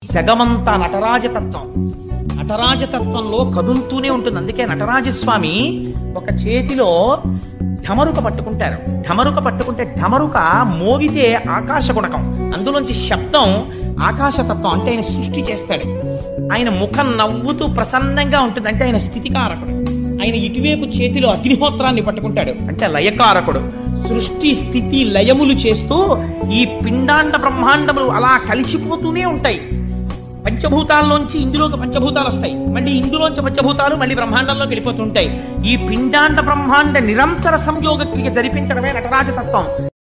జగమంతా నటరాజతత్వం నటరాజతత్వంలో కదులుతూనే ఉంటుంది అందుకే నటరాజస్వామి ఒక చేతిలో ఢమరుక పట్టుకుంటారు ఢమరుక పట్టుకుంటే ఢమరుక మోగితే ఆకాశ గుణకం అందులోంచి శబ్దం ఆకాశతత్వం అంటే ఆయన సృష్టి చేస్తాడు ఆయన ముఖం నవ్వుతూ ప్రసన్నంగా ఉంటుంది అంటే ఆయన స్థితికారకుడు ఆయన ఇటువైపు చేతిలో అగ్నిహోత్రాన్ని పట్టుకుంటాడు అంటే లయకారకుడు సృష్టి స్థితి లయములు చేస్తూ ఈ పిండాండ బ్రహ్మాండములు అలా కలిసిపోతూనే ఉంటాయి పంచభూతాల్లోంచి ఇందులోకి పంచభూతాలు వస్తాయి మళ్ళీ ఇందులోంచి పంచభూతాలు మళ్ళీ బ్రహ్మాండంలోకి వెళ్ళిపోతుంటాయి ఈ పిండాండ బ్రహ్మాండ నిరంతర సంయోగ క్రియ జరిపించడమే నటరాజతత్వం